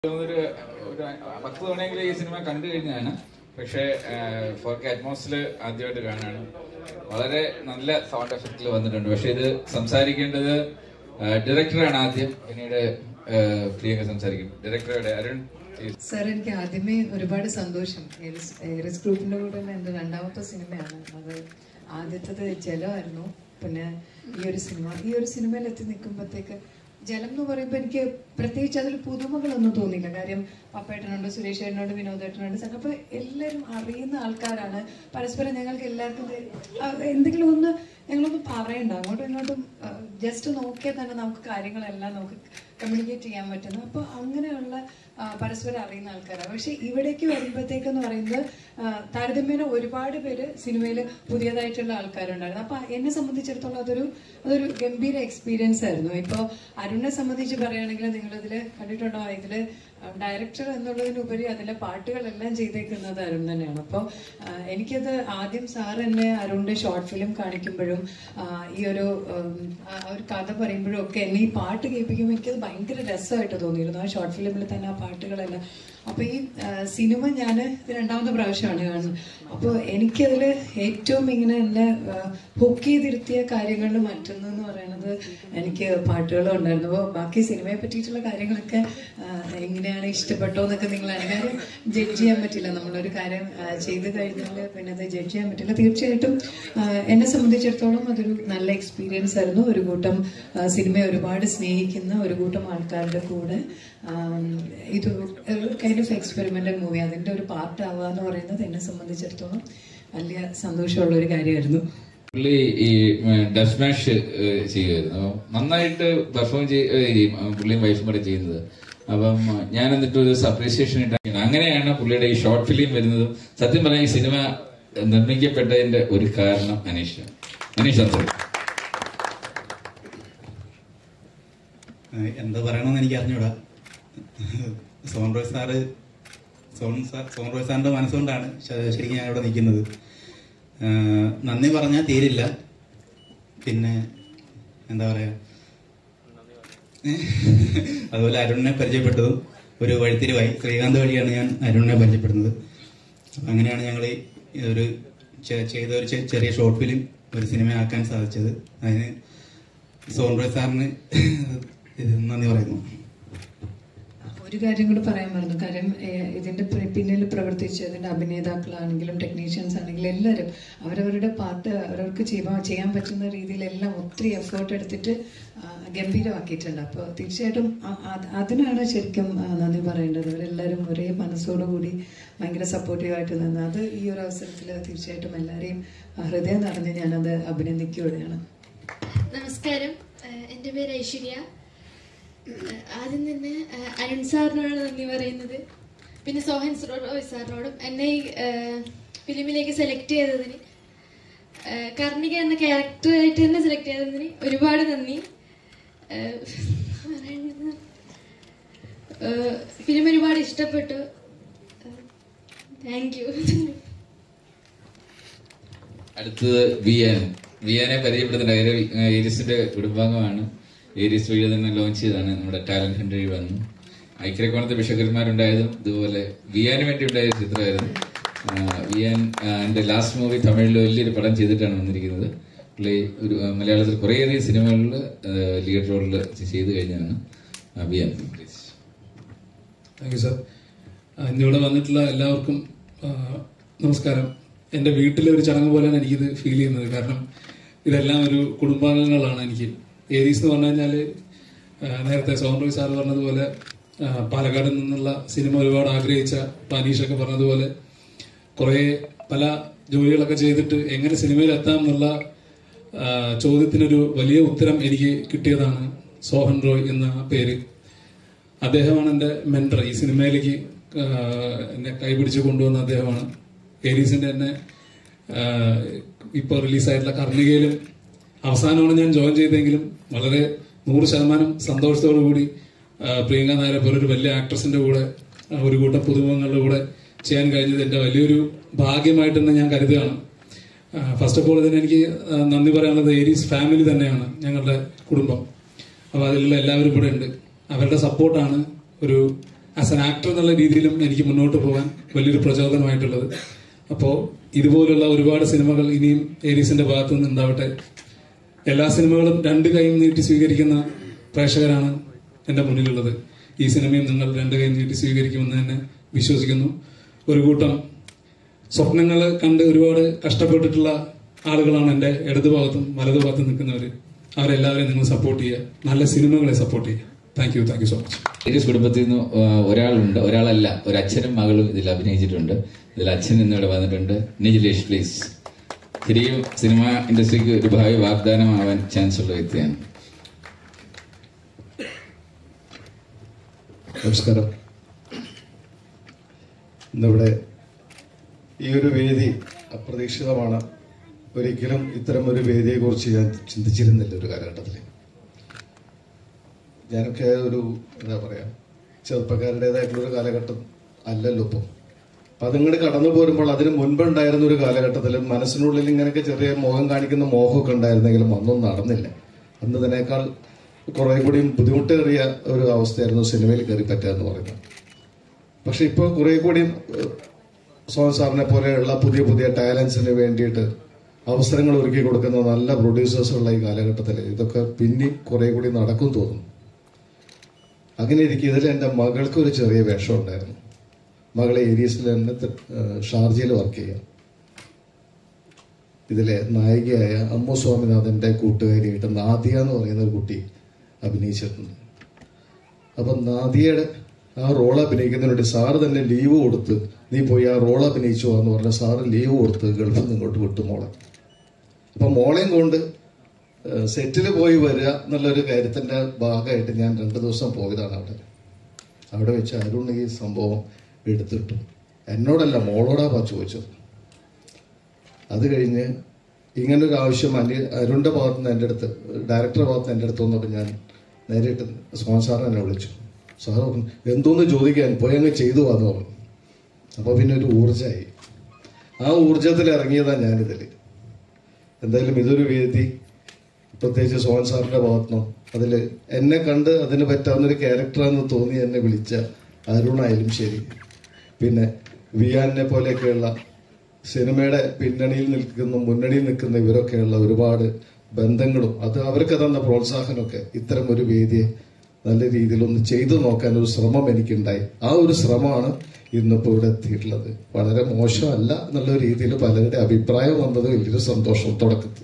ഒരു ഒരു പത്ത് തവണയെങ്കിലും ഈ സിനിമ കണ്ടു കഴിഞ്ഞാണ് പക്ഷേ ഫോർ കെ അറ്റ്മോസിൽ ആദ്യമായിട്ട് കാണാണ് വളരെ നല്ല സൗണ്ട് എഫക്റ്റിൽ വന്നിട്ടുണ്ട് പക്ഷെ ഇത് സംസാരിക്കേണ്ടത് ഡയറക്ടറാണ് ആദ്യം പിന്നീട് ആ, പ്രിയങ്ക സംസാരിക്കും ഡയറക്ടറുടെ അരുൺ please. സാർ എനിക്ക് ആദ്യമേ ഒരുപാട് സന്തോഷം ഏരിസ് ഏരിസ് ഗ്രൂപ്പിന്റെ കൂടെ ഉള്ള എൻ്റെ രണ്ടാമത്തെ സിനിമയാണ് അത് ആദ്യത്തത് ജലമായിരുന്നു പിന്നെ ഈ ഒരു സിനിമ ഈ ഒരു സിനിമയിൽ എത്തി നിൽക്കുമ്പോഴത്തേക്ക് ജലം എന്ന് പറയുമ്പോൾ എനിക്ക് പ്രത്യേകിച്ച് അതിൽ പുതുമകളൊന്നും തോന്നിയില്ല കാര്യം പപ്പേട്ടനുണ്ട് സുരേഷ് ഏട്ടനുണ്ട് വിനോദേട്ടനുണ്ട് സംഘം അപ്പോൾ എല്ലാവരും അറിയുന്ന ആൾക്കാരാണ് പരസ്പരം ഞങ്ങൾക്ക് എല്ലാവർക്കും ഇത് ആ, എന്തെങ്കിലും ഒന്ന് ഞങ്ങളൊന്ന് പറയണ്ട അങ്ങോട്ടും ഇങ്ങോട്ടും ജസ്റ്റ് നോക്കിയാൽ തന്നെ നമുക്ക് കാര്യങ്ങളെല്ലാം നമുക്ക് കമ്മ്യൂണിക്കേറ്റ് ചെയ്യാൻ പറ്റുന്നു അപ്പോൾ അങ്ങനെയുള്ള ആ, പരസ്പരം അറിയുന്ന ആൾക്കാരാണ് പക്ഷെ ഇവിടേക്ക് വരുമ്പോഴത്തേക്കെന്ന് പറയുന്നത് ആ, താരതമ്യേന ഒരുപാട് പേര് സിനിമയിൽ പുതിയതായിട്ടുള്ള ആൾക്കാരുണ്ടായിരുന്നു അപ്പൊ എന്നെ സംബന്ധിച്ചിടത്തോളം അതൊരു അതൊരു ഗംഭീര എക്സ്പീരിയൻസ് ആയിരുന്നു ഇപ്പോൾ അരുണിനെ സംബന്ധിച്ച് പറയുകയാണെങ്കിൽ നിങ്ങളിതിൽ കണ്ടിട്ടുണ്ടോ ഇതില് ഡയറക്ടർ എന്നുള്ളതിനുപരി അതിലെ പാട്ടുകളെല്ലാം ചെയ്തേക്കുന്നത് അരുൺ തന്നെയാണ് അപ്പോൾ എനിക്കത് ആദ്യം സാർ എന്നെ അരുണിന്റെ ഷോർട്ട് ഫിലിം കാണിക്കുമ്പോഴും ആ, ഈ ഒരു ഉം, ആ ഒരു കഥ പറയുമ്പോഴും ഒക്കെ എന്നെ ഈ പാട്ട് കേൾപ്പിക്കുമ്പോൾ എനിക്കത് ഭയങ്കര രസമായിട്ട് തോന്നിയിരുന്നു ആ ഷോർട്ട് ഫിലിമിൽ തന്നെ ആ പാട്ടുകളെല്ലാം അപ്പൊ ഈ ആ, സിനിമ ഞാൻ ഇത് രണ്ടാമത്തെ പ്രാവശ്യമാണ് കാണുന്നത് അപ്പോൾ എനിക്കതിൽ ഏറ്റവും ഇങ്ങനെ എന്നെ ഹുക്ക് ചെയ്തിരുത്തിയ കാര്യങ്ങളിൽ മറ്റൊന്നെന്ന് പറയുന്നത് എനിക്ക് പാട്ടുകളും ഉണ്ടായിരുന്നു അപ്പോൾ ബാക്കി സിനിമയെ പറ്റിയിട്ടുള്ള കാര്യങ്ങളൊക്കെ ആ, എങ്ങനെയാണ് ഇഷ്ടപ്പെട്ടോ എന്നൊക്കെ നിങ്ങളാണ് കാര്യം ജഡ്ജ് ചെയ്യാൻ പറ്റില്ല നമ്മളൊരു കാര്യം ആ, ചെയ്ത് കഴിഞ്ഞാൽ പിന്നെ അത് ജഡ്ജ് ചെയ്യാൻ പറ്റില്ല തീർച്ചയായിട്ടും ആ, എന്നെ സംബന്ധിച്ചിടത്തോളം അതൊരു നല്ല എക്സ്പീരിയൻസ് ആയിരുന്നു ഒരു കൂട്ടം ആ, സിനിമയെ ഒരുപാട് സ്നേഹിക്കുന്ന ഒരു കൂട്ടം ആൾക്കാരുടെ കൂടെ ആം, ഇത് ഒരു കൈൻഡ് ഓഫ് എക്സ്പെരിമെന്റൽ മൂവി അതിന്റെ ഒരു പാർട്ട് ആവുക എന്ന് പറയുന്നത് എന്നെ സംബന്ധിച്ചിടത്തോളം വലിയ സന്തോഷമുള്ള ഒരു കാര്യമായിരുന്നു പുള്ളി ഈ ഡബ് സ്മാഷ് ചെയ്യുമായിരുന്നു അപ്പം നന്നായിട്ട് പെർഫോം ചെയ്യും പുള്ളിയും വൈഫും കൂടെ ചെയ്യുന്നത് അപ്പം ഞാൻ എന്നിട്ട് ഒരു അപ്രീസിയേഷൻ ഇട്ടാണ് അങ്ങനെയാണ് പുള്ളിയുടെ ഈ ഷോർട്ട് ഫിലിം വരുന്നതും സത്യം പറഞ്ഞാൽ ഈ സിനിമ നിർമ്മിക്കപ്പെട്ടതിന്റെ ഒരു കാരണം അനീഷ് അനീഷ് സംസാരിക്കും ഏഹ് എന്താ പറയണമെന്ന് എനിക്ക് അറിഞ്ഞൂടാ സോൺ റോയ് സാറ് സോൺ സാർ സോൺ റോയ് സാറിന്റെ മനസ്സുകൊണ്ടാണ് ശ- ശരിക്കും ഞാൻ ഇവിടെ നിൽക്കുന്നത് ഏഹ് നന്ദി പറഞ്ഞാൽ തീരില്ല പിന്നെ എന്താ പറയാ അതുപോലെ അരുണിനെ പരിചയപ്പെട്ടതും ഒരു വഴിത്തിരിവായി ശ്രീകാന്ത് വഴിയാണ് ഞാൻ അരുണിനെ പരിചയപ്പെടുന്നത് അപ്പൊ അങ്ങനെയാണ് ഞങ്ങൾ ഈ ഒരു ചെ- ചെയ്ത ഒരു ചെ- ചെറിയ ഷോർട്ട് ഫിലിം ഒരു സിനിമയാക്കാൻ സാധിച്ചത് അതിന് സോൺ റോയ് സാറിന് ഇത് നന്ദി പറയുന്നു ഒരു കാര്യം കൂടി പറയാൻ മറന്നു കാര്യം ഏഹ്, ഇതിന്റെ പി- പിന്നിൽ പ്രവർത്തിച്ച ഇതിന്റെ അഭിനേതാക്കളാണെങ്കിലും ടെക്നീഷ്യൻസ് ആണെങ്കിലും എല്ലാവരും അവരവരുടെ പാർട്ട് അവരവർക്ക് ചെയ്യാൻ ചെയ്യാൻ പറ്റുന്ന രീതിയിലെല്ലാം ഒത്തിരി എഫേർട്ട് എടുത്തിട്ട് ആ, ഗംഭീരമാക്കിയിട്ടുണ്ട് അപ്പോൾ തീർച്ചയായിട്ടും അ- അത് അതിനാണ് ശരിക്കും ആ, നന്ദി പറയേണ്ടത് അവരെല്ലാവരും ഒരേ മനസ്സോടുകൂടി ഭയങ്കര സപ്പോർട്ടീവായിട്ട് നിന്ന് അത് ഈ ഒരു അവസരത്തിൽ തീർച്ചയായിട്ടും എല്ലാവരെയും ആ, ഹൃദയം നിറഞ്ഞ് ഞാനത് അഭിനന്ദിക്കുകയാണ് നമസ്കാരം ഏഹ് എൻ്റെ പേര് ഐശ്വര്യ ഏഹ് ആദ്യം തന്നെ ഏഹ് അരുൺ സാറിനോടാണ് നന്ദി പറയുന്നത് പിന്നെ സോഹൻ റോയ് സാറിനോടും എന്നെ ഈ ഏഹ് ഫിലിമിലേക്ക് സെലക്ട് ചെയ്തതിന് ഏഹ് കർണിക എന്ന ക്യാരക്ടറായിട്ട് തന്നെ സെലക്ട് ചെയ്തതിന് ഒരുപാട് നന്ദി ഏഹ് പറയുന്നത് ഏഹ് ഫിലിം ഒരുപാട് ഇഷ്ടപ്പെട്ടു താങ്ക് യു അടുത്തത് വിയാൻ വിയാനെ പരിചയപ്പെടുത്തേണ്ട കാര്യം ഏരിയസിന്റെ കുടുംബാംഗമാണ് ഏരിയസ് വഴി തന്നെ ലോഞ്ച് ചെയ്താണ് നമ്മുടെ ടാലന്റ് ഹണ്ട് വഴി വന്നു ഐക്യരക്കോണത്തെ ബിഷക്കന്മാരുണ്ടായതും ഇതുപോലെ വിയാന് വേണ്ടി ഉണ്ടായ ഒരു ചിത്രമായിരുന്നു ആ, വിയാൻ ആ, എന്റെ ലാസ്റ്റ് മൂവി തമിഴിൽ വലിയൊരു പടം ചെയ്തിട്ടാണ് വന്നിരിക്കുന്നത് പുള്ളി ഒരു ആ, മലയാളത്തിൽ കുറേയധികം സിനിമകളിൽ ലീഡ് റോളിൽ ചെയ്തു കഴിഞ്ഞാണ് ആ, Viyan please thank you sir ഇന്നിവിടെ വന്നിട്ടുള്ള എല്ലാവർക്കും ആ, നമസ്കാരം എൻ്റെ വീട്ടിലെ ഒരു ചടങ്ങ് പോലെയാണ് എനിക്കിത് ഫീൽ ചെയ്യുന്നത് കാരണം ഇതെല്ലാം ഒരു കുടുംബാംഗങ്ങളാണ് എനിക്ക് ഏരീസ് എന്ന് പറഞ്ഞു കഴിഞ്ഞാൽ നേരത്തെ സോൺ റോയ് സാർ പറഞ്ഞതുപോലെ ആ, പാലക്കാട് നിന്നുള്ള സിനിമ ഒരുപാട് ആഗ്രഹിച്ച ഇപ്പൊ അനീഷൊക്കെ പറഞ്ഞതുപോലെ കുറേ പല ജോലികളൊക്കെ ചെയ്തിട്ട് എങ്ങനെ സിനിമയിൽ എത്താം എന്നുള്ള ആ, ചോദ്യത്തിനൊരു വലിയ ഉത്തരം എനിക്ക് കിട്ടിയതാണ് സോഹൻ റോയ് എന്ന പേര് അദ്ദേഹമാണ് എൻ്റെ മെന്റർ ഈ സിനിമയിലേക്ക് ആ, എന്നെ കൈപിടിച്ച് കൊണ്ടുവന്ന അദ്ദേഹമാണ് ഏരീസിന്റെ തന്നെ ആ, ഇപ്പോൾ റിലീസായിട്ടുള്ള കർണികയിലും അവസാനമാണ് ഞാൻ ജോയിൻ ചെയ്തെങ്കിലും വളരെ നൂറ് ശതമാനം സന്തോഷത്തോടു കൂടി ആ, പ്രിയങ്ക നായരെ പോലെ ഒരു വലിയ ആക്ട്രസിന്റെ കൂടെ ആ, ഒരു കൂട്ടം പുതുമുഖങ്ങളുടെ കൂടെ ചെയ്യാൻ കഴിഞ്ഞത് എൻ്റെ വലിയൊരു ഭാഗ്യമായിട്ട് തന്നെ ഞാൻ കരുതുകയാണ് ഫസ്റ്റ് ഓഫ് ഓൾ ഇതിന് എനിക്ക് ആ, നന്ദി പറയാനുള്ളത് ഏരീസ് ഫാമിലി തന്നെയാണ് ഞങ്ങളുടെ കുടുംബം അപ്പോൾ അതിലുള്ള എല്ലാവരും ഇവിടെ ഉണ്ട് അവരുടെ സപ്പോർട്ടാണ് ഒരു ആസ് എൻ ആക്ടർ എന്നുള്ള രീതിയിലും എനിക്ക് മുന്നോട്ട് പോകാൻ വലിയൊരു പ്രചോദനമായിട്ടുള്ളത് അപ്പോൾ ഇതുപോലുള്ള ഒരുപാട് സിനിമകൾ ഇനിയും ഏരീസിന്റെ ഭാഗത്തു നിന്ന് ഉണ്ടാവട്ടെ എല്ലാ സിനിമകളും രണ്ട് കൈയും നീട്ടി സ്വീകരിക്കുന്ന പ്രേക്ഷകരാണ് എന്റെ മുന്നിലുള്ളത് ഈ സിനിമയും നിങ്ങൾ രണ്ട് കൈയും നീട്ടി സ്വീകരിക്കുമെന്ന് തന്നെ വിശ്വസിക്കുന്നു ഒരു കൂട്ടം സ്വപ്നങ്ങൾ കണ്ട് ഒരുപാട് കഷ്ടപ്പെട്ടിട്ടുള്ള ആളുകളാണ് എൻ്റെ ഇടതുഭാഗത്തും വലതുഭാഗത്തും നിൽക്കുന്നവർ അവരെല്ലാവരെയും നിങ്ങൾ സപ്പോർട്ട് ചെയ്യുക നല്ല സിനിമകളെ സപ്പോർട്ട് ചെയ്യുക thank you thank you so much Aries കുടുംബത്തിൽ നിന്ന് ആ, ഒരാളുണ്ട് ഒരാളല്ല ഒരു അച്ഛനും മകളും ഇതിൽ അഭിനയിച്ചിട്ടുണ്ട് ഇതിൽ അച്ഛൻ ഇന്നിവിടെ വന്നിട്ടുണ്ട് നിജിലേഷ് പ്ലീസ് ശരിക്കും സിനിമ ഇൻഡസ്ട്രിക്ക് ഒരു ഭാവി വാഗ്ദാനമാവാൻ ചാൻസ് ഉള്ള വ്യക്തിയാണ് നമസ്കാരം ഇന്നിവിടെ ഈ ഒരു വേദി അപ്രതീക്ഷിതമാണ് ഒരിക്കലും ഇത്തരം ഒരു വേദിയെക്കുറിച്ച് ഞാൻ ചിന്തിച്ചിരുന്നില്ല ഒരു കാലഘട്ടത്തിൽ ഞാനൊക്കെ ഒരു എന്താ പറയാ ചെറുപ്പക്കാരുടേതായിട്ടുള്ള ഒരു കാലഘട്ടം അല്ലല്ലോ ഇപ്പം അപ്പൊ അതിങ്ങോട്ട് കടന്നു പോരുമ്പോൾ അതിന് മുൻപുണ്ടായിരുന്ന ഒരു കാലഘട്ടത്തിൽ മനസ്സിനുള്ളിൽ ഇങ്ങനെയൊക്കെ ചെറിയ മോഹം കാണിക്കുന്ന മോഹമൊക്കെ ഉണ്ടായിരുന്നെങ്കിലും ഒന്നും നടന്നില്ല അന്ന് ഇതിനേക്കാൾ കുറെ കൂടിയും ബുദ്ധിമുട്ടേറിയ ഒരു അവസ്ഥയായിരുന്നു സിനിമയിൽ കയറി പറ്റുക എന്ന് പറയുന്നത് പക്ഷെ ഇപ്പോൾ കുറെ കൂടിയും ഏഹ്, സോഹൻ സാറിനെ പോലെയുള്ള പുതിയ പുതിയ ടാലൻസിന് വേണ്ടിയിട്ട് അവസരങ്ങൾ ഒരുക്കി കൊടുക്കുന്ന നല്ല പ്രൊഡ്യൂസേഴ്സ് ഉള്ള ഈ കാലഘട്ടത്തിൽ ഇതൊക്കെ പിന്നെയും കുറെ കൂടി നടക്കും തോന്നുന്നു അങ്ങനെ ഇരിക്കും ഇതിൽ എൻ്റെ മകൾക്ക് ഒരു ചെറിയ വേഷം ഉണ്ടായിരുന്നു മകളെ ഏരിയസിൽ തന്നെ ത- ഏഹ്, ഷാർജയിൽ വർക്ക് ചെയ്യാം ഇതിലെ നായികയായ അമ്മു സ്വാമിനാഥന്റെ കൂട്ടുകാരിയായിട്ട് നാദിയ എന്ന് പറയുന്ന ഒരു കുട്ടി അഭിനയിച്ചിട്ടുണ്ട് അപ്പം നാദിയയുടെ ആ റോൾ അഭിനയിക്കുന്നതിന് വേണ്ടി സാറ് തന്നെ ലീവ് കൊടുത്ത് നീ പോയി ആ റോൾ അഭിനയിച്ചു വാ എന്ന് പറഞ്ഞ സാറ് ലീവ് കൊടുത്ത് ഗൾഫിൽ നിന്ന് ഇങ്ങോട്ട് വിട്ടു മോളെ അപ്പൊ മോളെയും കൊണ്ട് സെറ്റിൽ പോയി വരിക എന്നുള്ളൊരു കാര്യത്തിന്റെ ഭാഗമായിട്ട് ഞാൻ രണ്ടു ദിവസം പോയതാണ് അവിടെ അവിടെ വെച്ച് അരുൺ ഈ സംഭവം എടുത്തിട്ടു എന്നോടല്ല മോളോടാ പാ ചോദിച്ചത് അത് കഴിഞ്ഞ് ഇങ്ങനെ ഒരു ആവശ്യം അനി അരുണിന്റെ ഭാഗത്ത് നിന്ന് എൻ്റെ അടുത്ത് ഡയറക്ടറുടെ ഭാഗത്ത് നിന്ന് എൻ്റെ അടുത്ത് വന്നപ്പോൾ ഞാൻ നേരിട്ട് സോമൻ സാറിനെ എന്നെ വിളിച്ചു സാർ പറഞ്ഞു എന്തോന്ന് ചോദിക്കാൻ പോയി അങ്ങ് ചെയ്തു വന്നു പറഞ്ഞു അപ്പോൾ പിന്നെ ഒരു ഊർജ്ജമായി ആ ഊർജ്ജത്തിൽ ഇറങ്ങിയതാണ് ഞാനിതിൽ എന്തായാലും ഇതൊരു വേദി പ്രത്യേകിച്ച് സോഹൻ സാറിന്റെ ഭാഗത്തുനിന്നും അതിൽ എന്നെ കണ്ട് അതിന് പറ്റാവുന്ന ഒരു ക്യാരക്ടറാണെന്ന് തോന്നി എന്നെ വിളിച്ച അരുണായാലും ശരി പിന്നെ വിയാനെ പോലെയൊക്കെയുള്ള സിനിമയുടെ പിന്നണിയിൽ നിൽക്കുന്ന മുന്നണിയിൽ നിൽക്കുന്ന ഇവരൊക്കെയുള്ള ഒരുപാട് ബന്ധങ്ങളും അത് അവർക്ക് തന്ന പ്രോത്സാഹനമൊക്കെ ഇത്തരം ഒരു വേദിയെ നല്ല രീതിയിൽ ഒന്ന് ചെയ്തു നോക്കാൻ ഒരു ശ്രമം എനിക്കുണ്ടായി ആ ഒരു ശ്രമമാണ് ഇന്നിപ്പോൾ ഇവിടെ എത്തിയിട്ടുള്ളത് വളരെ മോശമല്ല എന്നുള്ള രീതിയിൽ പലരുടെ അഭിപ്രായം വന്നത് വലിയൊരു സന്തോഷം തുടക്കത്തിൽ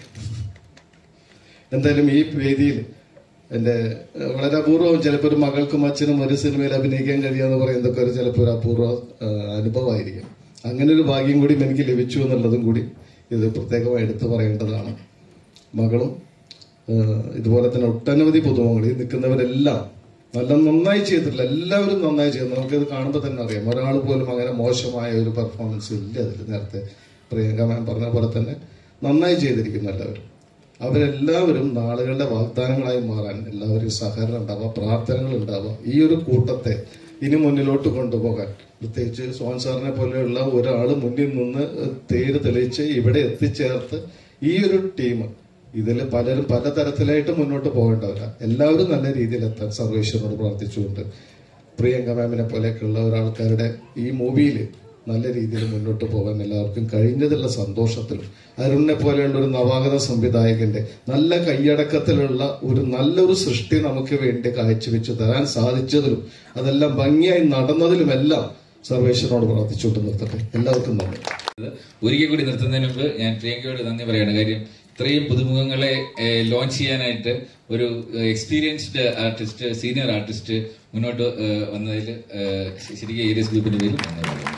എന്തായാലും ഈ വേദിയിൽ എന്റെ ഏഹ്, വളരെ അപൂർവം ചിലപ്പോൾ ഒരു മകൾക്കും അച്ഛനും ഒരു സിനിമയിൽ അഭിനയിക്കാൻ കഴിയാന്ന് പറയുന്നതൊക്കെ ഒരു ചിലപ്പോൾ ഒരു അപൂർവ ഏഹ്, അനുഭവമായിരിക്കും അങ്ങനെ ഒരു ഭാഗ്യം കൂടി എനിക്ക് ലഭിച്ചു എന്നുള്ളതും കൂടി ഇത് പ്രത്യേകമായി എടുത്തു പറയേണ്ടതാണ് മകളും ഏഹ്, ഇതുപോലെ തന്നെ ഒട്ടനവധി പുതുമകൾ ഈ നിൽക്കുന്നവരെല്ലാം നല്ല നന്നായി ചെയ്തിട്ടില്ല എല്ലാവരും നന്നായി ചെയ്തു നമുക്കിത് കാണുമ്പോൾ തന്നെ അറിയാം ഒരാൾ പോലും അങ്ങനെ മോശമായ ഒരു പെർഫോമൻസ് ഇല്ല അതിൽ നേരത്തെ പ്രിയങ്ക മാം പറഞ്ഞ പോലെ തന്നെ നന്നായി ചെയ്തിരിക്കുന്നു എല്ലാവരും അവരെല്ലാവരും നാളുകളുടെ വാഗ്ദാനങ്ങളായി മാറാൻ എല്ലാവരും സഹകരണം ഉണ്ടാവുക പ്രാർത്ഥനകൾ ഉണ്ടാവുക ഈ ഒരു കൂട്ടത്തെ ഇനി മുന്നിലോട്ട് കൊണ്ടുപോകാൻ പ്രത്യേകിച്ച് സോൻ സാറിനെ പോലെയുള്ള ഒരാൾ മുന്നിൽ നിന്ന് തേര് തെളിയിച്ച് ഇവിടെ എത്തിച്ചേർത്ത് ഈ ഒരു ടീം ഇതിൽ പലരും പലതരത്തിലായിട്ട് മുന്നോട്ട് പോകേണ്ടവരാ എല്ലാവരും നല്ല രീതിയിൽ എത്താൻ സർവേശ്വരനോട് പ്രാർത്ഥിച്ചുകൊണ്ട് പ്രിയങ്ക മാമിനെ പോലെയൊക്കെയുള്ള ഒരാൾക്കാരുടെ ഈ മൂവിയിൽ നല്ല രീതിയിൽ മുന്നോട്ട് പോകാൻ എല്ലാവർക്കും കഴിഞ്ഞതിലുള്ള സന്തോഷത്തിലും അരുണിനെ പോലെയുള്ള ഒരു നവാഗത സംവിധായകന്റെ നല്ല കൈയടക്കത്തിലുള്ള ഒരു നല്ലൊരു സൃഷ്ടി നമുക്ക് വേണ്ടി കാഴ്ചവെച്ച് തരാൻ സാധിച്ചതിലും അതെല്ലാം ഭംഗിയായി നടന്നതിലുമെല്ലാം സർവേശ്വരനോട് പ്രാർത്ഥിച്ചുകൊണ്ട് നിർത്തട്ടെ എല്ലാവർക്കും നന്ദി ഒരിക്കൽ കൂടി നിർത്തുന്നതിന് മുമ്പ് ഞാൻ പ്രിയങ്കയോട് നന്ദി പറയാണ് കാര്യം ഇത്രയും പുതുമുഖങ്ങളെ ലോഞ്ച് ചെയ്യാനായിട്ട് ഒരു എക്സ്പീരിയൻസ്ഡ് ആർട്ടിസ്റ്റ് സീനിയർ ആർട്ടിസ്റ്റ് മുന്നോട്ട് ഏഹ്, വന്നതിൽ ഏഹ്, ശരിക്കും ഏരിയസ് ഗ്രൂപ്പിന്റെ പേരിൽ നന്ദി പറയുന്നു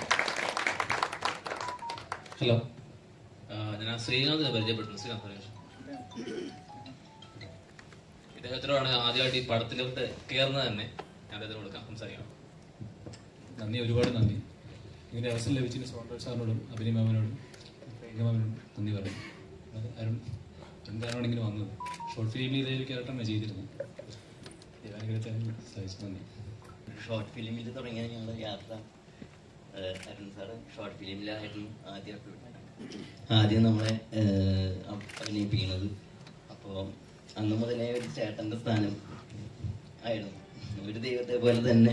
ഹലോ ആ, ഞാൻ ശ്രീകാന്തിനെ പരിചയപ്പെട്ടു ശ്രീകാന്ത് പറയൂ. ഇദ്ദേഹത്തിനോടാണ് ആദ്യമായിട്ട് ഈ പടത്തിലോട്ട് കയറുന്നത് തന്നെ ഞാൻ അദ്ദേഹത്തിന് കൊടുക്കാം സംസാരിക്കാം നന്ദി ഒരുപാട് നന്ദി ഇങ്ങനെ അവസരം ലഭിച്ചതിന് സോണ്ടർ സാറിനോടും അഭിനയ മാമനോടും പ്രിയങ്ക മാമനോടും നന്ദി പറയുന്നു അത് അരുൺ എന്താണോ ഇങ്ങനെ വന്നത് ഷോർട്ട് ഫിലിമിൽ ഇതേ ക്യാരക്ടറാണ് ചെയ്തിരുന്നത് ദൈവാനുഗ്രഹത്തിന് സാധിച്ചു നന്ദി ഷോർട്ട് ഫിലിമിൽ തുടങ്ങിയ ഞങ്ങളുടെ യാത്ര ഏഹ്, അരുൺ സാറ് ഷോർട്ട് ഫിലിമിലായിരുന്നു ആദ്യം ആദ്യം നമ്മളെ ഏഹ്, അ- അഭിനയിപ്പിക്കുന്നത് അപ്പോൾ അന്ന് മുതലേ ഒരു ചേട്ടൻ്റെ സ്ഥാനം ആയിരുന്നു ഒരു ദൈവത്തെ പോലെ തന്നെ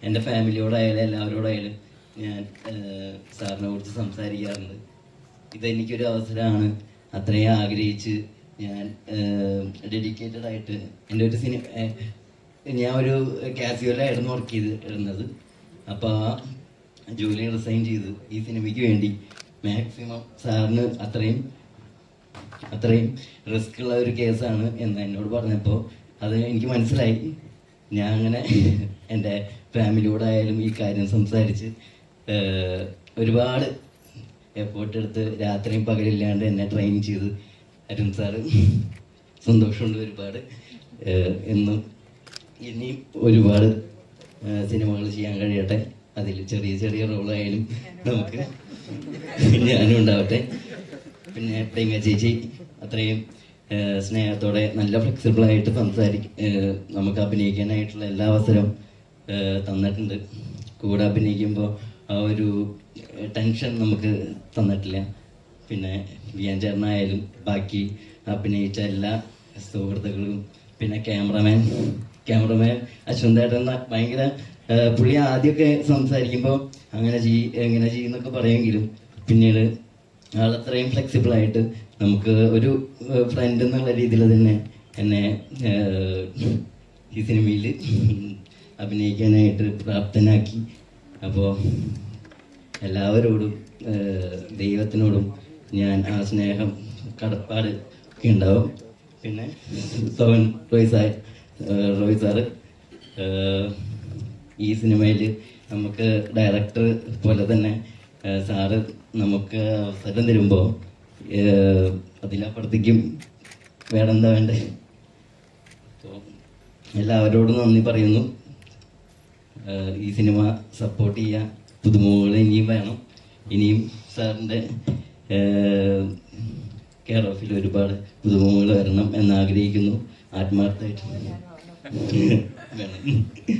എൻ്റെ ഫാമിലിയോടായാലും എല്ലാവരോടായാലും ഞാൻ ഏഹ്, സാറിനെ കുറിച്ച് സംസാരിക്കാറുണ്ട് ഇതെനിക്കൊരു അവസരമാണ് അത്രയും ആഗ്രഹിച്ച് ഞാൻ ഡെഡിക്കേറ്റഡ് ആയിട്ട് എൻ്റെ ഒരു സിനിമ ഞാൻ ഒരു കാസ്യുവലായിരുന്നു വർക്ക് ചെയ്ത് ഇരുന്നത് അപ്പോൾ ആ ജോലി റിസൈൻ ചെയ്ത് ഈ സിനിമയ്ക്ക് വേണ്ടി മാക്സിമം സാറിന് അത്രയും അത്രയും റിസ്ക് ഉള്ള ഒരു കേസാണ് എന്ന് എന്നോട് പറഞ്ഞപ്പോൾ അത് എനിക്ക് മനസ്സിലായി ഞാൻ അങ്ങനെ എൻ്റെ ഫാമിലിയോടായാലും ഈ കാര്യം സംസാരിച്ച് ഏഹ്, ഒരുപാട് എഫേർട്ട് എടുത്ത് രാത്രിയും പകലില്ലാണ്ട് എന്നെ ട്രെയിൻ ചെയ്ത് അരുൺ സാറ് സന്തോഷമുണ്ട് ഒരുപാട് ഏഹ്, എന്നും ഇനിയും ഒരുപാട് സിനിമകൾ ചെയ്യാൻ കഴിയട്ടെ അതിൽ ചെറിയ ചെറിയ റോളായാലും നമുക്ക് ഞാനും ഉണ്ടാവട്ടെ പിന്നെ പ്രിയങ്ക ചേച്ചി അത്രയും ഏഹ്, സ്നേഹത്തോടെ നല്ല ഫ്ലെക്സിബിൾ ആയിട്ട് സംസാരിക്ക ഏഹ്, നമുക്ക് അഭിനയിക്കാനായിട്ടുള്ള എല്ലാ അവസരവും ഏഹ്, തന്നിട്ടുണ്ട് കൂടെ അഭിനയിക്കുമ്പോൾ ആ ഒരു ടെൻഷൻ നമുക്ക് തന്നിട്ടില്ല പിന്നെ വിയാൻ ചേട്ടനായാലും ബാക്കി അഭിനയിച്ച എല്ലാ സുഹൃത്തുക്കളും പിന്നെ ക്യാമറമാൻ ക്യാമറമാൻ അശ്വന്തേട്ടൻ എന്ന ഭയങ്കര ഏഹ്, പുള്ളി ആദ്യമൊക്കെ സംസാരിക്കുമ്പോൾ അങ്ങനെ ചെയ് എങ്ങനെ ചെയ്യുന്നൊക്കെ പറയുമെങ്കിലും പിന്നീട് ആളത്രയും ഫ്ലെക്സിബിൾ ആയിട്ട് നമുക്ക് ഒരു ഫ്രണ്ട് എന്നുള്ള രീതിയിൽ തന്നെ എന്നെ ഏഹ്, ഈ സിനിമയിൽ അഭിനയിക്കാനായിട്ട് പ്രാപ്തനാക്കി അപ്പോൾ എല്ലാവരോടും ഏഹ്, ദൈവത്തിനോടും ഞാൻ ആ സ്നേഹം കടപ്പാട് ഒക്കെ ഉണ്ടാവും പിന്നെ സോൻ റോയ് സാർ ഏഹ്, റോയ് സാറ് ഏഹ്, ഈ സിനിമയിൽ നമുക്ക് ഡയറക്ടർ പോലെ തന്നെ ഏഹ്, സാറ് നമുക്ക് അവസരം തരുമ്പോൾ അതിലപ്പുറത്തേക്കും വേറെ എന്താ വേണ്ടേ അപ്പോൾ എല്ലാവരോടും നന്ദി പറയുന്നു ഏഹ്, ഈ സിനിമ സപ്പോർട്ട് ചെയ്യാൻ പുതുമുഖങ്ങൾ ഇനിയും വേണം ഇനിയും സാറിൻ്റെ കെയർ ഓഫിൽ ഒരുപാട് പുതുമുഖങ്ങൾ വരണം എന്ന് ആഗ്രഹിക്കുന്നു ആത്മാർത്ഥമായിട്ട് വേണം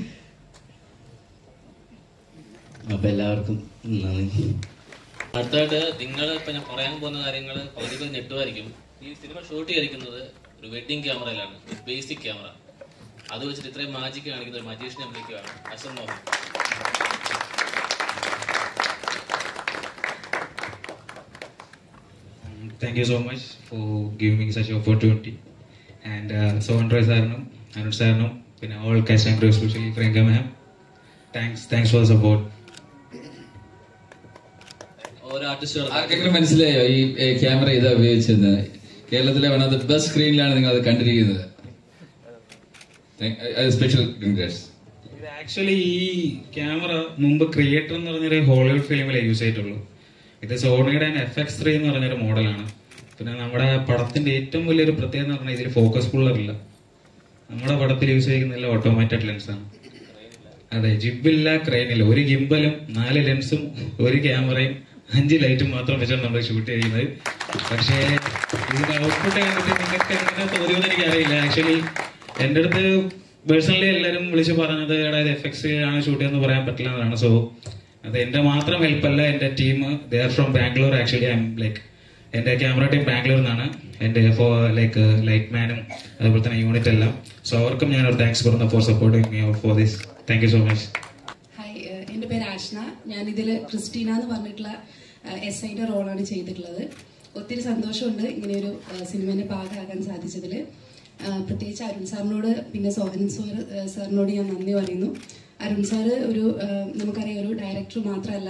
അപ്പൊ എല്ലാവർക്കും നന്ദി അടുത്തായിട്ട് നിങ്ങൾ ഇപ്പൊ ഞാൻ പറയാൻ പോകുന്ന കാര്യങ്ങൾ പകുതി പകുതി ഞെട്ടുമായിരിക്കും ഈ സിനിമ ഷൂട്ട് ചെയ്തിരിക്കുന്നത് ഒരു വെഡിങ് ക്യാമറയിലാണ് ബേസിക് ക്യാമറ അത് വെച്ചിട്ട് ഇത്രയും മാജിക് കാണിക്കുന്ന ഒരു മജീഷിനെ വിളിക്കുകയാണ് Asan Mohan thank you so much for giving me such opportunity and Sohan Roy സാറിനും അരുൺ സാറിനും പിന്നെ all cast and especially Priyanka ma'am thanks thanks for support ഓരോ ആർട്ടിസ്റ്റുകൾ ആർക്കെങ്കിലും മനസ്സിലായോ ഈ ക്യാമറ ഇതാ ഉപയോഗിച്ചത് കേരളത്തിലെ വൺ ഓഫ് ദ ബെസ്റ്റ് സ്ക്രീനിലാണ് നിങ്ങൾ അത് കണ്ടിരിക്കുന്നത് സ്പെഷ്യൽ കൺഗ്രാറ്റ്സ് ഇത് ആക്ച്വലി ഈ ക്യാമറ മുമ്പ് ക്രിയേറ്റർ എന്ന് പറഞ്ഞൊരു ഹോളിവുഡ് ഫിലിമിലെ യൂസ് ചെയ്തിട്ടുള്ളൂ ഇത് സോണിയുടെ എഫ് എക്സ് ത്രീ എന്ന് പറഞ്ഞൊരു മോഡലാണ് പിന്നെ നമ്മുടെ പടത്തിന്റെ ഏറ്റവും വലിയൊരു പ്രത്യേകത എന്ന് പറഞ്ഞാൽ ഇതിൽ ഫോക്കസ് പുള്ളർ ഇല്ല നമ്മുടെ പടത്തിൽ യൂസ് ചെയ്യുന്നില്ല ഓട്ടോമാറ്റഡ് ലെൻസാണ് അതെ ജിബില്ല ക്രെയിനില്ല ഒരു ഗിംബലും നാല് ലെൻസും ഒരു ക്യാമറയും അഞ്ച് ലൈറ്റും മാത്രം വെച്ചാണ് നമ്മൾ ഷൂട്ട് ചെയ്യുന്നത് പക്ഷേ ഇതിന്റെ ഔട്ട്പുട്ട് കണ്ടിട്ട് നിങ്ങൾക്ക് എങ്ങനെ തോന്നിയെന്ന് എനിക്കറിയില്ല ആക്ച്വലി എൻ്റെ അടുത്ത് പേഴ്സണലി എല്ലാവരും വിളിച്ച് പറഞ്ഞത് എടാ ഇത് എഫ് എക്സ് ആണ് ഷൂട്ട് ചെയ്യുന്നത് പറയാൻ പറ്റില്ല എന്നാണ് സോ അത് എന്റെ മാത്രം ഹെൽപ്പല്ല എന്റെ team they are from Bangalore actually I'm like എന്റെ ക്യാമറ ടീം ബാംഗ്ലൂർ നിന്നാണ് എന്റെ ഫോർ ലൈക്ക് ലൈറ്റ് മാനും അതുപോലെ തന്നെ യൂണിറ്റ് എല്ലാം സോ അവർക്കും ഞാൻ ഒരു താങ്ക്സ് പറയുന്നു for supporting me for this thank you so much hi ഏഹ് എൻ്റെ പേര് ആഷ്ന ഞാനിതിൽ ക്രിസ്റ്റീന എന്ന് പറഞ്ഞിട്ടുള്ള എസ് ഐയുടെ റോളാണ് ചെയ്തിട്ടുള്ളത് ഒത്തിരി സന്തോഷമുണ്ട് ഇങ്ങനെയൊരു ഏഹ് സിനിമേൻ്റെ ഭാഗമാകാൻ സാധിച്ചതിൽ പ്രത്യേകിച്ച് അരുൺ സാറിനോട് പിന്നെ സോഹൻ സാർ ഏഹ് സാറിനോട് ഞാൻ നന്ദി പറയുന്നു അരുൺ സാറ് ഒരു ഏഹ് നമുക്കറിയാം ഒരു ഡയറക്ടർ മാത്രമല്ല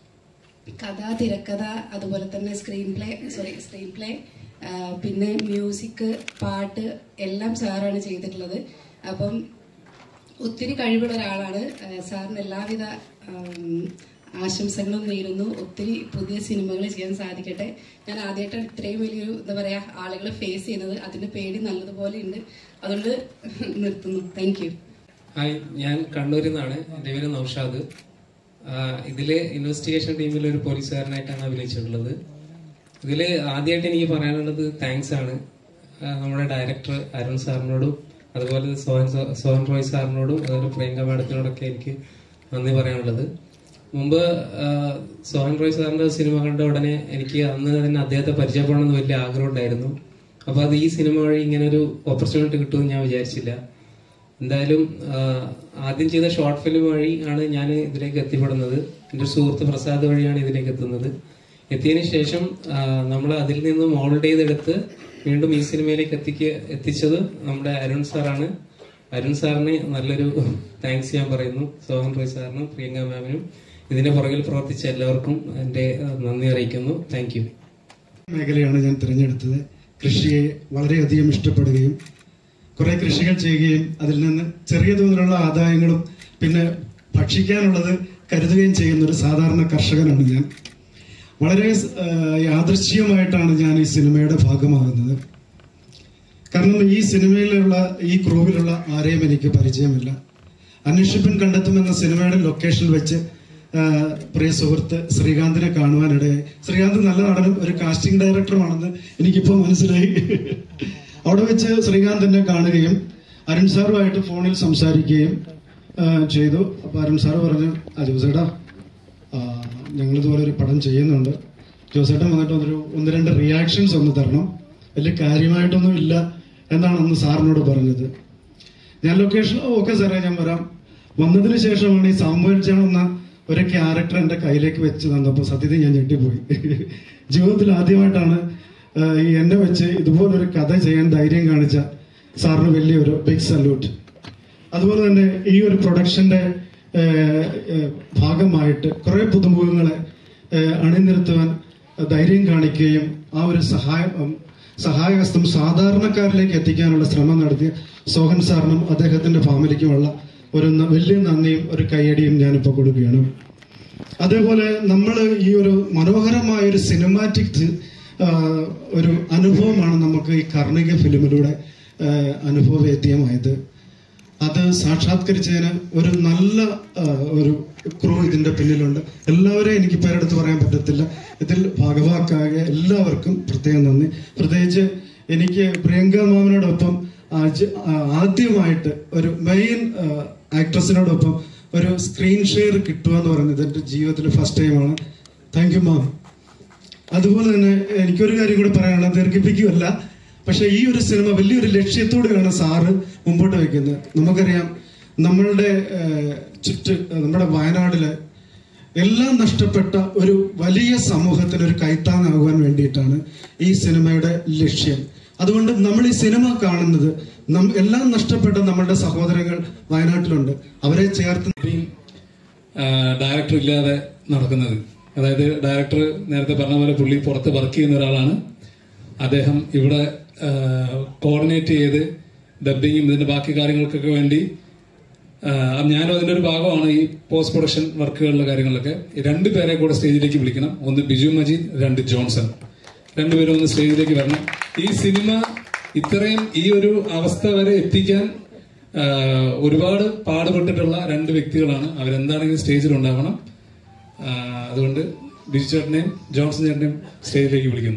കഥ തിരക്കഥ അതുപോലെ തന്നെ screenplay sorry screenplay പിന്നെ മ്യൂസിക് പാട്ട് എല്ലാം സാറാണ് ചെയ്തിട്ടുള്ളത് അപ്പം ഒത്തിരി കഴിവുള്ള ഒരാളാണ് ആ, സാറിന് എല്ലാവിധ ആം, ആശംസകളും നേരുന്നു ഒത്തിരി പുതിയ സിനിമകൾ ചെയ്യാൻ സാധിക്കട്ടെ ഞാൻ ആദ്യമായിട്ട് ഇത്രയും വലിയൊരു എന്താ പറയാ ആളുകൾ ഫേസ് ചെയ്യുന്നത് അതിന്റെ പേടി നല്ലതുപോലെ ഉണ്ട് അതുകൊണ്ട് നിർത്തുന്നു താങ്ക് യു ഹായ് ഞാൻ കണ്ണൂരിൽ നിന്നാണ് എൻ്റെ പേര് നൌഷാദ് ആ, ഇതില് ഇൻവെസ്റ്റിഗേഷൻ ടീമിൽ ഒരു പോലീസുകാരനായിട്ടാണ് അഭിനയിച്ചിട്ടുള്ളത് ഇതില് ആദ്യമായിട്ട് എനിക്ക് പറയാനുള്ളത് താങ്ക്സ് ആണ് ആ, നമ്മുടെ ഡയറക്ടർ അരുൺ സാറിനോടും അതുപോലെ സോഹൻ സോ- സോഹൻ റോയ് സാറിനോടും അതുപോലെ പ്രിയങ്ക മാഡത്തിനോടൊക്കെ എനിക്ക് നന്ദി പറയാനുള്ളത് മുമ്പ് ആ, സോഹൻ റോയ് സാറിന്റെ സിനിമ കണ്ട ഉടനെ എനിക്ക് അന്ന് തന്നെ അദ്ദേഹത്തെ പരിചയപ്പെടണമെന്ന് വലിയ ആഗ്രഹം ഉണ്ടായിരുന്നു അപ്പൊ അത് ഈ സിനിമ വഴി ഇങ്ങനെ ഒരു ഓപ്പർച്യൂണിറ്റി കിട്ടുമെന്ന് ഞാൻ വിചാരിച്ചില്ല എന്തായാലും ആ, ആദ്യം ചെയ്ത ഷോർട്ട് ഫിലിം വഴി ആണ് ഞാൻ ഇതിലേക്ക് എത്തിപ്പെടുന്നത് എൻ്റെ ഒരു സുഹൃത്ത് പ്രസാദ് വഴിയാണ് ഇതിലേക്ക് എത്തുന്നത് എത്തിയതിന് ശേഷം നമ്മൾ അതിൽ നിന്ന് മോൾഡ് ചെയ്തെടുത്ത് വീണ്ടും ഈ സിനിമയിലേക്ക് എത്തിക്ക് എത്തിച്ചത് നമ്മുടെ അരുൺ സാറാണ് അരുൺ സാറിന് നല്ലൊരു താങ്ക്സ് ഞാൻ പറയുന്നു സോഹൻ റോയ് സാറിനും പ്രിയങ്ക മാമിനും ഇതിന്റെ പുറകിൽ പ്രവർത്തിച്ച എല്ലാവർക്കും എൻ്റെ ആ, നന്ദി അറിയിക്കുന്നു താങ്ക് യു മേഖലയാണ് ഞാൻ തിരഞ്ഞെടുത്തത് കൃഷിയെ വളരെയധികം ഇഷ്ടപ്പെടുകയും കുറെ കൃഷികൾ ചെയ്യുകയും അതിൽ നിന്ന് ചെറിയ തോതിലുള്ള ആദായങ്ങളും പിന്നെ ഭക്ഷിക്കാനുള്ളത് കരുതുകയും ചെയ്യുന്ന ഒരു സാധാരണ കർഷകനാണ് ഞാൻ വളരെ ആ, യാദൃശ്ചികമായിട്ടാണ് ഞാൻ ഈ സിനിമയുടെ ഭാഗമാകുന്നത് കാരണം ഈ സിനിമയിലുള്ള ഈ ക്രൂവിലുള്ള ആരെയും എനിക്ക് പരിചയമില്ല അന്വേഷിപ്പൻ കണ്ടെത്തുമെന്ന സിനിമയുടെ ലൊക്കേഷനിൽ വെച്ച് ആ, പ്രിയ സുഹൃത്ത് ശ്രീകാന്തിനെ കാണുവാനിടയായി ശ്രീകാന്ത് നല്ല നടനും ഒരു കാസ്റ്റിംഗ് ഡയറക്ടറുമാണെന്ന് എനിക്കിപ്പോൾ മനസ്സിലായി അവിടെ വെച്ച് ശ്രീകാന്തിനെ കാണുകയും അരുൺ സാറുമായിട്ട് ഫോണിൽ സംസാരിക്കുകയും ആ, ചെയ്തു അപ്പൊ അരുൺ സാറ് പറഞ്ഞു ആ ജോസേട്ടാ ഞങ്ങൾ ഇതുപോലെ ഒരു പടം ചെയ്യുന്നുണ്ട് ജോസേട്ടൻ വന്നിട്ട് ഒരു ഒന്ന് രണ്ട് റിയാക്ഷൻസ് ഒന്ന് തരണം വലിയ കാര്യമായിട്ടൊന്നും ഇല്ല എന്നാണ് അന്ന് സാറിനോട് പറഞ്ഞത് ഞാൻ ലൊക്കേഷൻ ഓക്കെ സാറേ ഞാൻ വരാം വന്നതിന് ശേഷമാണ് ഈ സാമുവൽ ജോൺ എന്ന ഒരു ക്യാരക്ടർ എന്റെ കയ്യിലേക്ക് വെച്ച് തന്നപ്പോൾ സത്യത്തിൽ ഞാൻ ഞെട്ടിപ്പോയി ജീവിതത്തിൽ ആദ്യമായിട്ടാണ് ആ, ഈ എന്നെ വെച്ച് ഇതുപോലൊരു കഥ ചെയ്യാൻ ധൈര്യം കാണിച്ച സാറിന് വലിയൊരു ബിഗ് സല്യൂട്ട് അതുപോലെ തന്നെ ഈ ഒരു പ്രൊഡക്ഷന്റെ ആ, ആ, ഭാഗമായിട്ട് കുറെ പുതുമുഖങ്ങളെ ആ, അണിനിരത്തുവാൻ ധൈര്യം കാണിക്കുകയും ആ ഒരു സഹായം ഉം, സഹായഹസ്തം സാധാരണക്കാരിലേക്ക് എത്തിക്കാനുള്ള ശ്രമം നടത്തിയ സോഹൻ സാറിനും അദ്ദേഹത്തിന്റെ ഫാമിലിക്കുമുള്ള ഒരു ന- വലിയ നന്ദിയും ഒരു കൈയടിയും ഞാനിപ്പോൾ കൊടുക്കുകയാണ് അതേപോലെ നമ്മൾ ഈ ഒരു മനോഹരമായ ഒരു സിനിമാറ്റിക് ഒരു അനുഭവമാണ് നമുക്ക് ഈ കർണിക ഫിലിമിലൂടെ ആ, അനുഭവവേദ്യമായത് അത് സാക്ഷാത്കരിച്ചതിന് ഒരു നല്ല ആ, ഒരു ക്രൂ ഇതിന്റെ പിന്നിലുണ്ട് എല്ലാവരെയും എനിക്ക് പേരെടുത്ത് പറയാൻ പറ്റത്തില്ല ഇതിൽ ഭാഗവാക്കായ എല്ലാവർക്കും പ്രത്യേകം നന്ദി പ്രത്യേകിച്ച് എനിക്ക് പ്രിയങ്ക മാമിനോടൊപ്പം ആജ്- ആ, ആദ്യമായിട്ട് ഒരു മെയിൻ ആക്ട്രസിനോടൊപ്പം ഒരു സ്ക്രീൻ ഷെയർ കിട്ടുക എന്ന് പറയുന്നത് എന്റെ ജീവിതത്തിൽ ഫസ്റ്റ് ടൈമാണ് താങ്ക് യു മാം അതുപോലെ തന്നെ എനിക്കൊരു കാര്യം കൂടി പറയാനുള്ളത് ദീർഘിപ്പിക്കുകയല്ല പക്ഷെ ഈ ഒരു സിനിമ വലിയൊരു ലക്ഷ്യത്തോടെയാണ് സാറ് മുമ്പോട്ട് വെക്കുന്നത് നമുക്കറിയാം നമ്മളുടെ ഏഹ്, ചുറ്റ് നമ്മുടെ വയനാടിലെ എല്ലാം നഷ്ടപ്പെട്ട ഒരു വലിയ സമൂഹത്തിന് ഒരു കൈത്താങ്ങാകുവാൻ വേണ്ടിയിട്ടാണ് ഈ സിനിമയുടെ ലക്ഷ്യം അതുകൊണ്ട് നമ്മൾ ഈ സിനിമ കാണുന്നത് നം- എല്ലാം നഷ്ടപ്പെട്ട നമ്മളുടെ സഹോദരങ്ങൾ വയനാട്ടിലുണ്ട് അവരെ ചേർത്ത് ഡയറക്ടർ ഇല്ലാതെ നടക്കുന്നത് അതായത് ഡയറക്ടർ നേരത്തെ പറഞ്ഞ പോലെ പുള്ളി പുറത്ത് വർക്ക് ചെയ്യുന്ന ഒരാളാണ് അദ്ദേഹം ഇവിടെ കോർഡിനേറ്റ് ചെയ്ത് ഡബിങ്ങും ഇതിന്റെ ബാക്കി കാര്യങ്ങൾക്കൊക്കെ വേണ്ടി ആ, ഞാനും അതിന്റെ ഒരു ഭാഗമാണ് ഈ പോസ്റ്റ് പ്രൊഡക്ഷൻ വർക്കുകളിലെ കാര്യങ്ങളിലൊക്കെ രണ്ട് പേരെ കൂടെ സ്റ്റേജിലേക്ക് വിളിക്കണം ഒന്ന് ബിജു മജീദ് രണ്ട് ജോൺസൺ രണ്ടുപേരും ഒന്ന് സ്റ്റേജിലേക്ക് വരണം ഈ സിനിമ ഇത്രയും ഈ ഒരു അവസ്ഥ വരെ എത്തിക്കാൻ ആ, ഒരുപാട് പാടുപെട്ടിട്ടുള്ള രണ്ട് വ്യക്തികളാണ് അവരെന്താണെങ്കിലും സ്റ്റേജിൽ ഉണ്ടാവണം ആ, അതുകൊണ്ട് ബിജു ചേട്ടനെയും ജോൺസൺ ചേട്ടനെയും സ്റ്റേജിലേക്ക് വിളിക്കുന്നു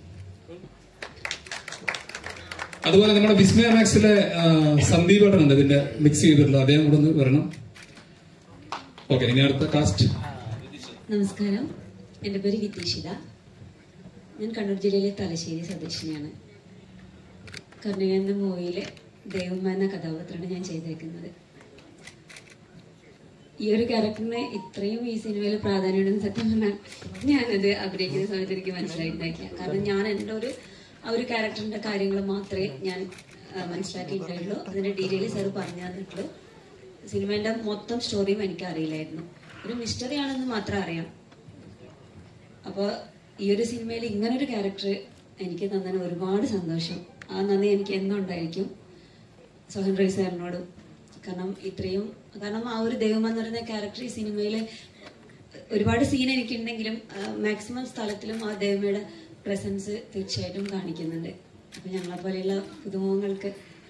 അതുപോലെ നമ്മുടെ വിസ്മയ മാക്സിലെ ആ, സന്ദീപ് ഏട്ടനുണ്ട് ഇതിന്റെ മിക്സ് ചെയ്തിട്ടുള്ള അദ്ദേഹം കൂടെ ഒന്ന് വരണം ഓക്കെ ഇനി അടുത്ത കാസ്റ്റ് നമസ്കാരം എൻ്റെ പേര് വിതീഷിത ഞാൻ കണ്ണൂർ ജില്ലയിലെ തലശ്ശേരി സ്വദേശിനിയാണ് കർണിക എന്ന മൂവിയിലെ ദേവമ്മ എന്ന കഥാപാത്രമാണ് ഞാൻ ചെയ്തേക്കുന്നത് ഈ ഒരു ക്യാരക്ടറിന് ഇത്രയും ഈ സിനിമയിൽ പ്രാധാന്യമുണ്ടെന്ന് സത്യം പറഞ്ഞാൽ ഞാനത് അഭിനയിക്കുന്ന സമയത്ത് എനിക്ക് മനസ്സിലായിട്ടുണ്ടായിട്ടില്ല കാരണം ഞാൻ എൻ്റെ ഒരു ആ ഒരു ക്യാരക്ടറിന്റെ കാര്യങ്ങൾ മാത്രമേ ഞാൻ ആ, മനസ്സിലാക്കിയിട്ടുള്ളൂ അതിന്റെ ഡീറ്റെയിൽ സാർ പറഞ്ഞു തന്നിട്ടുള്ളൂ സിനിമയുടെ മൊത്തം സ്റ്റോറിയും എനിക്ക് അറിയില്ലായിരുന്നു ഒരു മിസ്റ്ററി ആണെന്ന് മാത്രം അറിയാം അപ്പോൾ ഈ ഒരു സിനിമയിൽ ഇങ്ങനെ ഒരു ക്യാരക്ടർ എനിക്ക് തന്നതിന് ഒരുപാട് സന്തോഷം ആ നന്ദി എനിക്ക് എന്നും ഉണ്ടായിരിക്കും സോഹൻ റോയ് സാറിനോടും കാരണം ഇത്രയും കാരണം ആ ഒരു ദൈവം എന്ന് പറയുന്ന ക്യാരക്ടർ ഈ സിനിമയിൽ ഒരുപാട് സീൻ എനിക്കുണ്ടെങ്കിലും മാക്സിമം സ്ഥലത്തിലും ആ ദേവമ്മയുടെ പ്രസൻസ് തീർച്ചയായിട്ടും കാണിക്കുന്നുണ്ട് അപ്പം ഞങ്ങളെ പോലെയുള്ള പുതുമുഖങ്ങൾക്ക്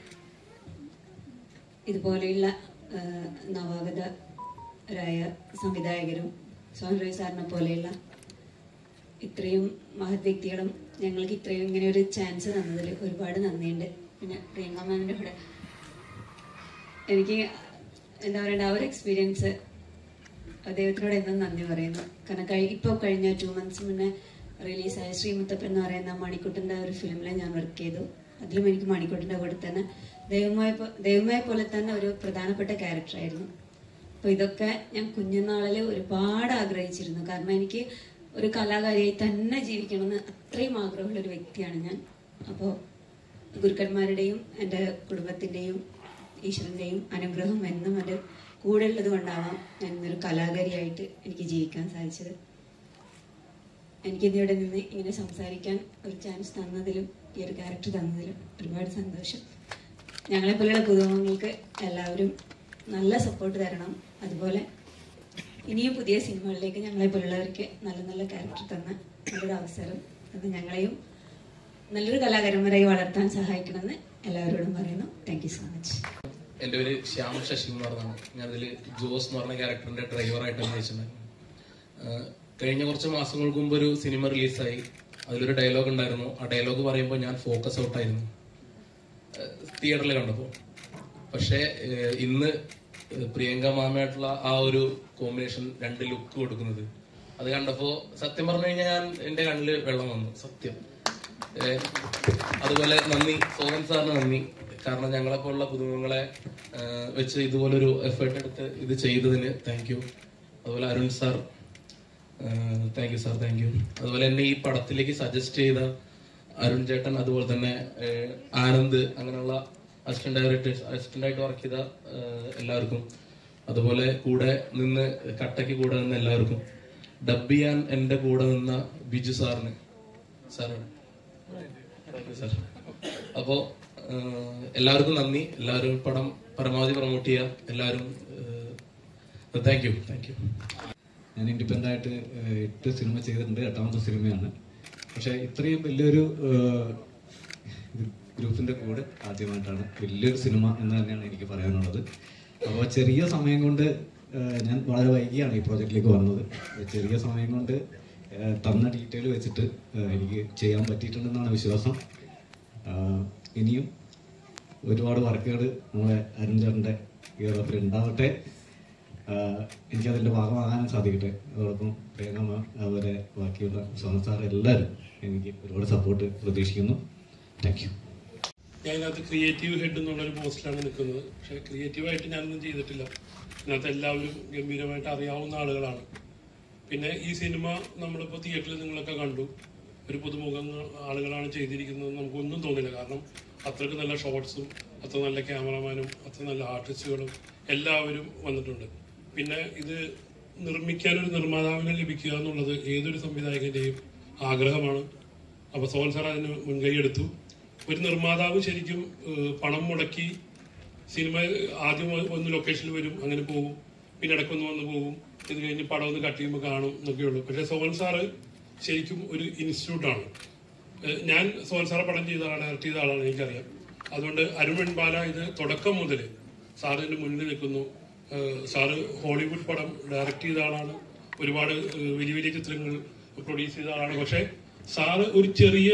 ഇതുപോലെയുള്ള ആ, നവാഗതരായ സംവിധായകരും സോഹൻ റോയ് സാറിനെ പോലെയുള്ള ഇത്രയും മഹത് വ്യക്തികളും ഞങ്ങൾക്ക് ഇത്രയും ഇങ്ങനെ ഒരു ചാൻസ് തന്നതിൽ ഒരുപാട് നന്ദിയുണ്ട് പിന്നെ പ്രിയങ്ക മാമിൻ്റെ കൂടെ എനിക്ക് എന്താ പറയണ്ട ആ ഒരു എക്സ്പീരിയൻസ് ദൈവത്തിനോട് എന്നും നന്ദി പറയുന്നു കാരണം കഴി ഇപ്പോൾ കഴിഞ്ഞ ടു മന്ത്സ് മുന്നേ റിലീസായ ശ്രീമുത്തപ്പൻ എന്ന് പറയുന്ന മണിക്കുട്ടൻ്റെ ഒരു ഫിലിമിൽ ഞാൻ വർക്ക് ചെയ്തു അതിലും എനിക്ക് മണിക്കുട്ടൻ്റെ കൂടെ തന്നെ ദൈവമായ പോ- ദൈവമായ പോലെ തന്നെ ഒരു പ്രധാനപ്പെട്ട ക്യാരക്ടറായിരുന്നു അപ്പോൾ ഇതൊക്കെ ഞാൻ കുഞ്ഞുനാളിൽ ഒരുപാട് ആഗ്രഹിച്ചിരുന്നു കാരണം എനിക്ക് ഒരു കലാകാരിയായി തന്നെ ജീവിക്കണമെന്ന് അത്രയും ആഗ്രഹമുള്ള ഒരു വ്യക്തിയാണ് ഞാൻ അപ്പോൾ ഗുരുക്കന്മാരുടെയും എൻ്റെ കുടുംബത്തിൻ്റെയും ഈശ്വരൻ്റെയും അനുഗ്രഹം എന്നും എൻ്റെ കൂടെ ഉള്ളത് കൊണ്ടാവാം ഞാൻ ഇന്നൊരു കലാകാരിയായിട്ട് എനിക്ക് ജീവിക്കാൻ സാധിച്ചത് എനിക്കിന്നിവിടെ നിന്ന് ഇങ്ങനെ സംസാരിക്കാൻ ഒരു ചാൻസ് തന്നതിലും ഈ ഒരു ക്യാരക്ടർ തന്നതിലും ഒരുപാട് സന്തോഷം ഞങ്ങളെപ്പോലെയുള്ള പുതുമുഖങ്ങൾക്ക് എല്ലാവരും നല്ല സപ്പോർട്ട് തരണം അതുപോലെ ഇനിയും പുതിയ സിനിമകളിലേക്ക് ഞങ്ങളെപ്പോലുള്ളവർക്ക് നല്ല നല്ല ക്യാരക്ടർ തന്ന നല്ലൊരു അവസരം അത് ഞങ്ങളെയും നല്ലൊരു കലാകാരന്മാരായി വളർത്താൻ സഹായിക്കണമെന്ന് എല്ലാവരോടും പറയുന്നു താങ്ക് യു സോ മച്ച് എൻ്റെ പേര് ശ്യാം ശശികുമാർ എന്നാണ് ഞാനതിൽ ജോസ് എന്ന് പറഞ്ഞ ക്യാരക്ടറിന്റെ ഡ്രൈവറായിട്ട് അഭിനയിച്ചിട്ടുണ്ടായിരുന്നു ആഹ് കഴിഞ്ഞ കുറച്ച് മാസങ്ങൾക്ക് മുമ്പ് ഒരു സിനിമ റിലീസായി അതിലൊരു ഡയലോഗ് ഉണ്ടായിരുന്നു ആ ഡയലോഗ് പറയുമ്പോൾ ഞാൻ ഫോക്കസ് ഔട്ടായിരുന്നു തിയേറ്ററിൽ കണ്ടപ്പോൾ പക്ഷേ ഏഹ് ഇന്ന് ഏഹ് പ്രിയങ്ക മാമയായിട്ടുള്ള ആ ഒരു കോമ്പിനേഷൻ രണ്ട് ലുക്ക് കൊടുക്കുന്നത് അത് കണ്ടപ്പോൾ സത്യം പറഞ്ഞു കഴിഞ്ഞാൽ ഞാൻ എൻ്റെ കണ്ണിൽ വെള്ളം വന്നു സത്യം ഏഹ് അതുപോലെ നന്ദി സോഹൻ സാറിന് നന്ദി കാരണം ഞങ്ങളെപ്പോലുള്ള പുതുമുഖങ്ങളെ ഏഹ് വെച്ച് ഇതുപോലൊരു എഫേർട്ട് എടുത്ത് ഇത് ചെയ്തതിന് താങ്ക് യു അതുപോലെ Arun sir thank you sir thank you അതുപോലെ എന്നെ ഈ പടത്തിലേക്ക് സജസ്റ്റ് ചെയ്ത അരുൺ ചേട്ടൻ അതുപോലെ തന്നെ ഏഹ് ആനന്ദ് അങ്ങനെയുള്ള അസിസ്റ്റന്റ് ഡയറക്ടേഴ്സ് അസിസ്റ്റന്റ് ആയിട്ട് വർക്ക് ചെയ്ത ഏഹ് എല്ലാവർക്കും അതുപോലെ കൂടെ നിന്ന് കട്ടയ്ക്ക് കൂടെ നിന്ന് എല്ലാവർക്കും ഡബ് ചെയ്യാൻ എന്റെ കൂടെ നിന്ന ബിജു സാറിന് സാറാണ് സാർ അപ്പോ ഏഹ് എല്ലാവർക്കും നന്ദി എല്ലാവരും പടം പരമാവധി പ്രൊമോട്ട് ചെയ്യുക എല്ലാവരും താങ്ക് യു താങ്ക് യു ഞാൻ ഇൻഡിപെൻഡൻ്റ് ആയിട്ട് ഏഹ്, എട്ട് സിനിമ ചെയ്തിട്ടുണ്ട് എട്ടാമത്തെ സിനിമയാണ് പക്ഷേ ഇത്രയും വലിയൊരു ഏഹ്, ഇത് ഗ്രൂപ്പിന്റെ കൂടെ ആദ്യമായിട്ടാണ് വലിയൊരു സിനിമ എന്ന് തന്നെയാണ് എനിക്ക് പറയാനുള്ളത് അപ്പോൾ ചെറിയ സമയം കൊണ്ട് ഏഹ്, ഞാൻ വളരെ വൈകിയാണ് ഈ പ്രോജക്റ്റിലേക്ക് വന്നത് ചെറിയ സമയം കൊണ്ട് ഏഹ്, തന്ന ഡീറ്റെയിൽ വെച്ചിട്ട് ഏഹ്, എനിക്ക് ചെയ്യാൻ പറ്റിയിട്ടുണ്ടെന്നാണ് വിശ്വാസം ആഹ്, ഇനിയും ഒരുപാട് വർക്കുകൾ നമ്മുടെ അരുൺ ചേട്ടൻ്റെ ഇയറോപ്പിൽ ഉണ്ടാവട്ടെ ആഹ് എനിക്കതിൻ്റെ ഭാഗമാകാനും സാധിക്കട്ടെ അതോടൊപ്പം പ്രിയങ്കമ്മ അതുപോലെ ബാക്കിയുള്ള സോന സാർ എല്ലാവരും എനിക്ക് ഒരുപാട് സപ്പോർട്ട് പ്രതീക്ഷിക്കുന്നു താങ്ക് യു ഞാൻ ഇതിനകത്ത് ക്രിയേറ്റീവ് ഹെഡ് എന്നുള്ളൊരു പോസ്റ്റിലാണ് നിൽക്കുന്നത് പക്ഷേ ക്രിയേറ്റീവായിട്ട് ഞാനൊന്നും ചെയ്തിട്ടില്ല ഇതിനകത്ത് എല്ലാവരും ഗംഭീരമായിട്ട് അറിയാവുന്ന ആളുകളാണ് പിന്നെ ഈ സിനിമ നമ്മളിപ്പോൾ തിയേറ്ററിൽ നിങ്ങളൊക്കെ കണ്ടു ഒരു പുതുമുഖ ആളുകളാണ് ചെയ്തിരിക്കുന്നത് നമുക്കൊന്നും തോന്നില്ല കാരണം അത്രയ്ക്ക് നല്ല ഷോർട്സും അത്ര നല്ല ക്യാമറമാനും അത്ര നല്ല ആർട്ടിസ്റ്റുകളും എല്ലാവരും വന്നിട്ടുണ്ട് പിന്നെ ഇത് നിർമ്മിക്കാൻ ഒരു നിർമ്മാതാവിനെ ലഭിക്കുക എന്നുള്ളത് ഏതൊരു സംവിധായകന്റെയും ആഗ്രഹമാണ് അപ്പോൾ സോൻ സാർ അതിന് മുൻകൈ എടുത്തു ഒരു നിർമ്മാതാവ് ശരിക്കും ഏഹ്, പണം മുടക്കി സിനിമ ആദ്യം ഒന്ന് ലൊക്കേഷനിൽ വരും അങ്ങനെ പോകും പിന്നെ ഇടയ്ക്കൊന്ന് വന്ന് പോകും ഇത് കഴിഞ്ഞ് പടം ഒന്ന് കട്ട് ചെയ്യുമ്പോൾ കാണും എന്നൊക്കെ ഉള്ളൂ പക്ഷേ സോൻ സാറ് ശരിക്കും ഒരു ഇൻസ്റ്റിറ്റ്യൂട്ടാണ് ഏഹ്, ഞാൻ സോൻ സാറെ പടം ചെയ്ത ആളാണ് ഡയറക്ട് ചെയ്ത ആളാണ് എനിക്കറിയാം അതുകൊണ്ട് അരുൺ വെൺപാല ഇത് തുടക്കം മുതൽ സാറിന്റെ മുന്നിൽ നിൽക്കുന്നു ഏഹ്, സാറ് ഹോളിവുഡ് പടം ഡയറക്ട് ചെയ്ത ആളാണ് ഒരുപാട് ഏഹ്, വലിയ വലിയ ചിത്രങ്ങൾ പ്രൊഡ്യൂസ് ചെയ്ത ആളാണ് പക്ഷേ സാറ് ഒരു ചെറിയ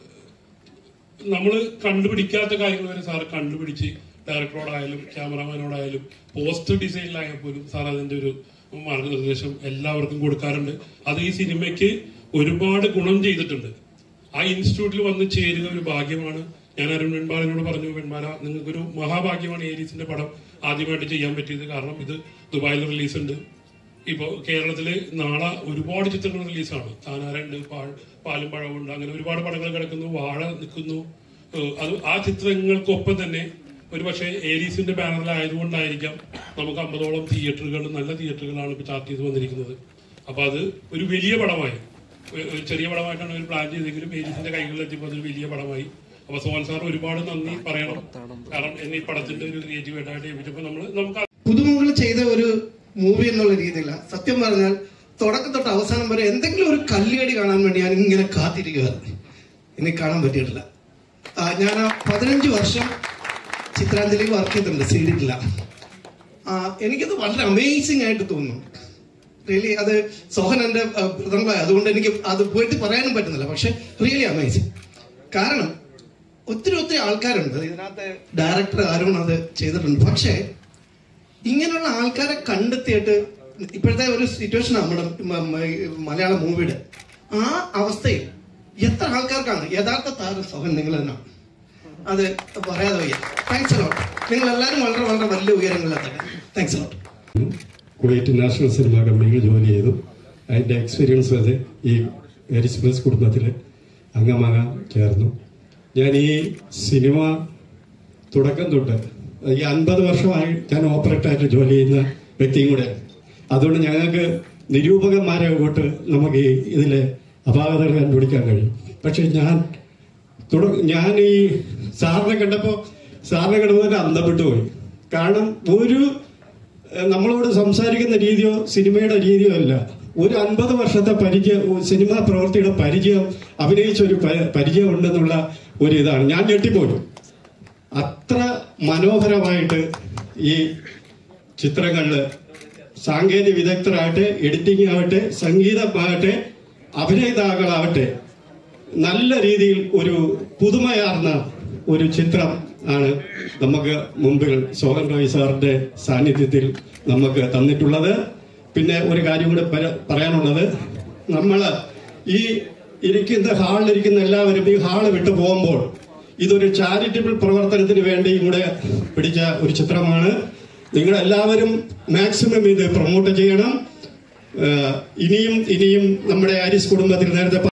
നമ്മൾ കണ്ടുപിടിക്കാത്ത കാര്യങ്ങൾ വരെ സാറ് കണ്ടുപിടിച്ച് ഡയറക്ടറോടായാലും ക്യാമറാമാനോടായാലും പോസ്റ്റർ ഡിസൈനിലായാൽ പോലും സാർ അതിന്റെ ഒരു മാർഗനിർദ്ദേശം എല്ലാവർക്കും കൊടുക്കാറുണ്ട് അത് ഈ സിനിമയ്ക്ക് ഒരുപാട് ഗുണം ചെയ്തിട്ടുണ്ട് ആ ഇൻസ്റ്റിറ്റ്യൂട്ടിൽ വന്ന് ചേരുക ഒരു ഭാഗ്യമാണ് ഞാൻ അരുൺ വെൺപാലനോട് പറഞ്ഞു വെൺപാല നിങ്ങൾക്കൊരു മഹാഭാഗ്യമാണ് ഏരീസിന്റെ പടം ആദ്യമായിട്ട് ചെയ്യാൻ പറ്റിയത് കാരണം ഇത് ദുബായിൽ റിലീസ് ഉണ്ട് ഇപ്പോൾ കേരളത്തിൽ നാളെ ഒരുപാട് ചിത്രങ്ങൾ റിലീസാണ് താനാരുണ്ട് പാൽ പാലും പഴമുണ്ട് അങ്ങനെ ഒരുപാട് പടങ്ങൾ കിടക്കുന്നു വാഴ നിൽക്കുന്നു ഏഹ് അത് ആ ചിത്രങ്ങൾക്കൊപ്പം തന്നെ ഒരുപക്ഷെ ഏരീസിന്റെ ബാനറിലായതുകൊണ്ടായിരിക്കാം നമുക്ക് അമ്പതോളം തിയേറ്ററുകൾ നല്ല തിയേറ്ററുകളാണ് ഇപ്പോൾ ചാർട്ട് ചെയ്ത് വന്നിരിക്കുന്നത് അപ്പൊ അത് ഒരു വലിയ പടമായി ഒരു- ഒരു ചെറിയ പടമായിട്ടാണ് അവർ പ്ലാൻ ചെയ്തെങ്കിലും ഏരീസിന്റെ കൈകളിൽ എത്തിയപ്പോൾ അതൊരു വലിയ പടമായി അപ്പൊ സോൻ സാർ ഒരുപാട് നന്ദി പറയണം കാരണം എന്നെ ഈ പടത്തിന്റെ ഒരു ക്രിയേറ്റീവ് ആയിട്ട് ഏൽപ്പിച്ചപ്പോൾ നമ്മൾ നമുക്ക് പുതുമുകൾ ചെയ്ത ഒരു മൂവി എന്നുള്ള രീതിയില്ല സത്യം പറഞ്ഞാൽ തുടക്കം തൊട്ട് അവസാനം വരെ എന്തെങ്കിലും ഒരു കല്ലുകടി കാണാൻ വേണ്ടി ഞാൻ ഇങ്ങനെ കാത്തിരിക്കുകയായിരുന്നു എനിക്ക് കാണാൻ പറ്റിയിട്ടില്ല ആ, ഞാൻ ആ പതിനഞ്ച് വർഷം ചിത്രാഞ്ജലി വർക്ക് ചെയ്തിട്ടുണ്ട് സീഡിട്ടില്ല എനിക്കത് വളരെ അമേസിംഗ് ആയിട്ട് തോന്നുന്നു റിയലി അത് സോഹൻ എന്റെ ബ്രദറിലായ അതുകൊണ്ട് എനിക്ക് അത് പോയിട്ട് പറയാനും പറ്റുന്നില്ല പക്ഷെ റിയലി അമേസിംഗ് കാരണം ഒത്തിരി ഒത്തിരി ആൾക്കാരുണ്ട് ഇതിനകത്ത് ഡയറക്ടർ അരുൺ അത് ചെയ്തിട്ടുണ്ട് പക്ഷേ ഇങ്ങനെയുള്ള ആൾക്കാരെ കണ്ടെത്തിയിട്ട് ഇപ്പോഴത്തെ ഒരു സിറ്റുവേഷൻ നമ്മുടെ മ- മ- മലയാള മൂവിയുടെ ആ അവസ്ഥയിൽ എത്ര ആൾക്കാർക്കാണ് യഥാർത്ഥ താരം സോഹൻ നിങ്ങൾ തന്നെയാണ് അത് പറയാതെ വയ്യ താങ്ക്സ് അലോട്ട് നിങ്ങൾ എല്ലാവരും വളരെ വളരെ വലിയ ഉയരങ്ങളിലെത്തട്ടെ thanks a lot Kuwait national cinema കമ്പനിയിൽ ജോലി ചെയ്തു അതിൻ്റെ എക്സ്പീരിയൻസ് അത് ഈ എരിസ്പ്രസ് കുടുംബത്തിൽ അംഗമാകാൻ ചേർന്നു ഞാൻ ഈ സിനിമ തുടക്കം തൊട്ട് ഈ അൻപത് വർഷമായി ഞാൻ ഓപ്പറേറ്ററായിട്ട് ജോലി ചെയ്യുന്ന വ്യക്തിയും കൂടെ അതുകൊണ്ട് ഞങ്ങൾക്ക് നിരൂപകന്മാരെ കൊണ്ട് നമുക്ക് ഈ ഇതിലെ അപാകതകൾ കണ്ടുപിടിക്കാൻ കഴിയും പക്ഷെ ഞാൻ തുട ഞാൻ ഈ സാറിനെ കണ്ടപ്പോൾ സാറിനെ കണ്ടപ്പോൾ തന്നെ അന്തപ്പെട്ടു പോയി കാരണം ഒരു ഏഹ്, നമ്മളോട് സംസാരിക്കുന്ന രീതിയോ സിനിമയുടെ രീതിയോ അല്ല ഒരു അൻപത് വർഷത്തെ പരിചയം സിനിമാ പ്രവൃത്തിയുടെ പരിചയം അഭിനയിച്ച ഒരു പ- പരിചയം ഉണ്ടെന്നുള്ള ഒരു ഇതാണ് ഞാൻ ഞെട്ടിപ്പോയി അത്ര മനോഹരമായിട്ട് ഈ ചിത്രങ്ങളില് സാങ്കേതിക വിദഗ്ധരാകട്ടെ എഡിറ്റിംഗ് ആവട്ടെ സംഗീതമാകട്ടെ അഭിനേതാക്കളാവട്ടെ നല്ല രീതിയിൽ ഒരു പുതുമയാർന്ന ഒരു ചിത്രം ആണ് നമുക്ക് മുമ്പിൽ സോഹൻ റോയ് സാറിന്റെ സാന്നിധ്യത്തിൽ നമുക്ക് തന്നിട്ടുള്ളത് പിന്നെ ഒരു കാര്യം കൂടെ പര- പറയാനുള്ളത് നമ്മൾ ഈ ഇരിക്കുന്ന ഹാളിലിരിക്കുന്ന എല്ലാവരും ഈ ഹാള് വിട്ടു പോകുമ്പോൾ ഇതൊരു ചാരിറ്റബിൾ പ്രവർത്തനത്തിന് വേണ്ടിയും കൂടെ പിടിച്ച ഒരു ചിത്രമാണ് നിങ്ങൾ എല്ലാവരും മാക്സിമം ഇത് പ്രൊമോട്ട് ചെയ്യണം ഏഹ് ഇനിയും ഇനിയും നമ്മുടെ ആരിസ് കുടുംബത്തിൽ നേരത്തെ